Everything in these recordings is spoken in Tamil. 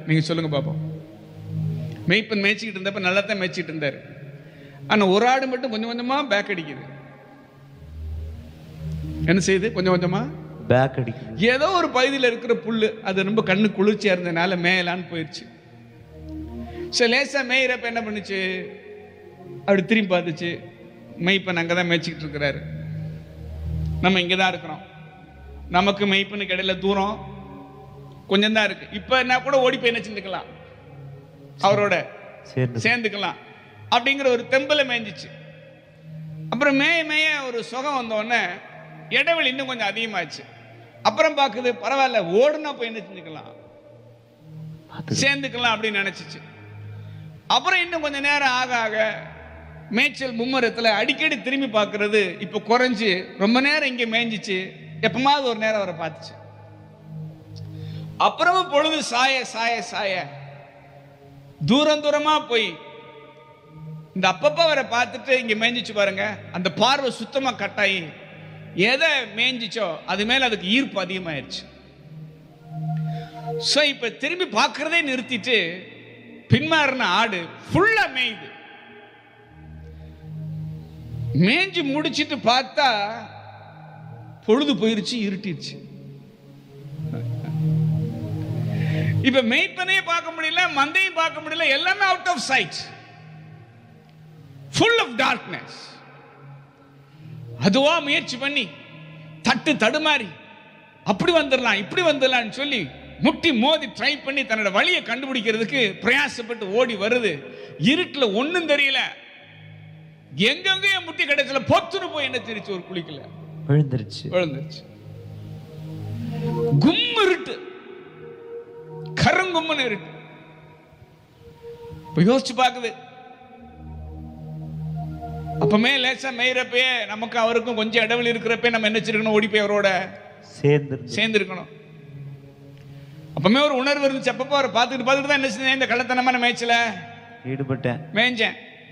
நீங்க சொல்லுங்க பாப்போம் மெய்ப்பன் மேய்ச்சிக்கிட்டு இருந்தப்ப நல்லா தான் மேய்ச்சிட்டு இருந்தாரு ஆனா ஒரு ஆடு மட்டும் கொஞ்சம் கொஞ்சமா பேக் அடிக்குது என்ன செய்யுது கொஞ்சம் கொஞ்சமா பேக் அடிக்குது ஏதோ ஒரு பகுதியில் இருக்கிற புல்லு அது ரொம்ப கண்ணு குளிர்ச்சியா இருந்ததுனால மேயலான்னு போயிடுச்சு சரி லேசா மேயிறப்ப என்ன பண்ணுச்சு அப்படி திரும்பி பார்த்துச்சு மெய்ப்பன் அங்கே தான் மேய்ச்சிக்கிட்டு இருக்கிறாரு நம்ம இங்கே தான் இருக்கிறோம் நமக்கு மெய்ப்பனுக்கு இடையில தூரம் கொஞ்சம் தான் இருக்கு இப்போ என்ன கூட ஓடி போய் என்ன செஞ்சுக்கலாம் அவரோட சேர்ந்து சேர்ந்துக்கலாம் அப்படிங்கிற ஒரு தெம்பல மேய்ஞ்சிச்சு அப்புறம் மேய மேய ஒரு சுகம் வந்த உடனே இடைவெளி இன்னும் கொஞ்சம் அதிகமாச்சு அப்புறம் பார்க்குது பரவாயில்ல ஓடுனா போய் என்ன செஞ்சுக்கலாம் பார்த்து சேர்ந்துக்கலாம் அப்படின்னு நினைச்சிச்சு அப்புறம் இன்னும் கொஞ்ச நேரம் ஆக ஆக மேய்ச்சல் மும்முரத்துல அடிக்கடி திரும்பி பார்க்கிறது இப்போ குறைஞ்சு ரொம்ப நேரம் இங்கே மேய்ஞ்சிச்சு எப்பமாவது ஒரு நேரம் அவரை பார்த்துச்சு அப்புறமும் பொழுது சாய சாய சாய தூரம் தூரமா போய் இந்த அப்பப்ப அவரை பார்த்துட்டு இங்க மேய்ஞ்சிச்சு பாருங்க அந்த பார்வை சுத்தமா கட்டாயி எதை மேய்ஞ்சிச்சோ அது மேல அதுக்கு ஈர்ப்பு அதிகமாயிருச்சு ஸோ இப்போ திரும்பி பார்க்கறதே நிறுத்திட்டு பின்மாறின ஆடு ஃபுல்லா மேயுது மேய்ஞ்சு முடிச்சிட்டு பார்த்தா பொழுது போயிருச்சு இருட்டிடுச்சு இப்ப மேய்ப்பனையே பார்க்க முடியல மந்தையும் பார்க்க முடியல எல்லாமே out of sight full of darkness அதுவா முயற்சி பண்ணி தட்டு தடுமாறி அப்படி வந்துடலாம் இப்படி வந்துடலாம்னு சொல்லி முட்டி மோதி ட்ரை பண்ணி தன்னோட வழியை கண்டுபிடிக்கிறதுக்கு பிரயாசப்பட்டு ஓடி வருது இருட்டில் ஒண்ணும் தெரியல எங்கெங்கேயோ முட்டி கிடைச்சல பொத்துன்னு போய் என்ன தெரிச்சு ஒரு குளிக்கல விழுந்துருச்சு விழுந்துருச்சு கும் இருட்டு கருங்கும்னு இருட்டு இப்ப யோசிச்சு பார்க்குது அப்பமே லேசா மேயிறப்பயே நமக்கு அவருக்கும் கொஞ்சம் இடைவெளி இருக்கிறப்ப நம்ம என்ன வச்சிருக்கணும் ஓடி போய் அவரோட சேர்ந்து சேர்ந்துருக்கணும் அப்பமே ஒரு உணர்வு இருந்துச்சு அப்பப்போ அவரை பார்த்துட்டு பார்த்துட்டு தான் என்ன செஞ்சேன் இந்த கள்ளத்தனமான மேய்ச்சல ஈடுபட்டேன் மேய்ஞ்சேன்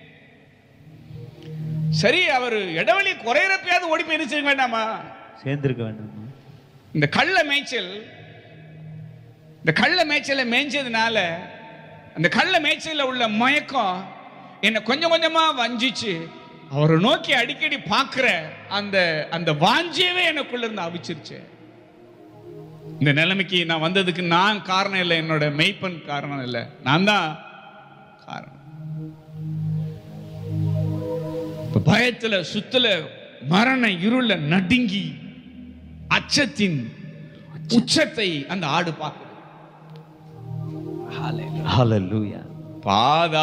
சரி அவர் இடைவெளி குறையிறப்பயாவது ஓடி போய் இருந்துச்சிருக்க வேண்டாமா சேர்ந்திருக்க வேண்டாமா இந்த கள்ள மேய்ச்சல் இந்த கள்ள மேய்ச்சலை மேய்ஞ்சதுனால அந்த கள்ள மேய்ச்சல்ல உள்ள மயக்கம் என்னை கொஞ்சம் கொஞ்சமா வஞ்சிச்சு அவரை நோக்கி அடிக்கடி பார்க்கிற அந்த அந்த வாஞ்சியவே எனக்குள்ள இருந்து அவிச்சிருச்சு இந்த நிலைமைக்கு நான் வந்ததுக்கு நான் காரணம் இல்லை என்னோட மெய்ப்பன் காரணம் இல்லை நான் தான் காரணம் இப்ப பயத்துல சுத்துல மரண இருள நடுங்கி அச்சத்தின் உச்சத்தை அந்த ஆடு பார்க்குது ஹalleluya பாதா